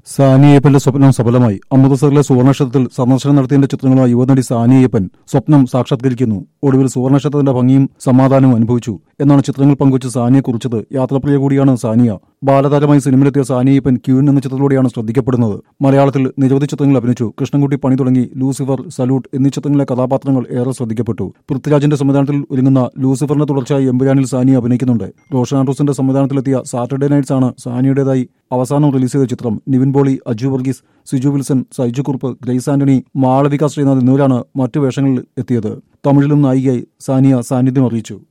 സാനിയപ്പന്റെ സ്വപ്നം സഫലമായി അമൃതസറിലെ സുവർണക്ഷേത്രത്തിൽ സന്ദർശനം നടത്തിയതിന്റെ ചിത്രങ്ങളുമായി യുവനടി സാനിയപ്പൻ സ്വപ്നം സാക്ഷാത്കരിക്കുന്നു ഒടുവിൽ സുവർണക്ഷേത്രത്തിന്റെ ഭംഗിയും സമാധാനവും അനുഭവിച്ചു എന്നാണ് ചിത്രങ്ങൾ പങ്കുവച്ച് സാനിയെ കുറിച്ചത് യാത്രപ്രിയ കൂടിയാണ് സാനിയ ബാലതാരമായി സിനിമയിലെത്തിയ സാനിയപ്പൻ ക്യൂൻ എന്ന ചിത്രത്തിലൂടെയാണ് ശ്രദ്ധിക്കപ്പെടുന്നത് മലയാളത്തിൽ നിരവധി ചിത്രങ്ങൾ അഭിനയിച്ചു കൃഷ്ണൻകുട്ടി പണി തുടങ്ങി ലൂസിഫർ സല്യൂട്ട് എന്നീ ചിത്രങ്ങളിലെ കഥാപാത്രങ്ങൾ ഏറെ ശ്രദ്ധിക്കപ്പെട്ടു പൃഥ്വിരാജിന്റെ സംവിധാനത്തിൽ ഒരുങ്ങുന്ന ലൂസിഫറിന്റെ തുടർച്ചയായി എമ്പുരാനിൽ സാനിയ അഭിനയിക്കുന്നുണ്ട് റോഷൻ ആൻഡ്രൂസിന്റെ സംവിധാനത്തിലെത്തിയ സാറ്റർഡേ നൈറ്റ്സ് ആണ് സാനിയുടേതായി അവസാനം റിലീസ് ചെയ്ത ചിത്രം നിവിൻ പോളി അജു വർഗീസ് സിജു വിൽസൺ സൈജു കുറുപ്പ് ഗ്രേസ് ആന്റണി മാളവിക ശ്രീനാഥ് എന്നിവരാണ് മറ്റു വേഷങ്ങളിൽ എത്തിയത് തമിഴിലും നായികയായി സാനിയ സാന്നിധ്യം അറിയിച്ചു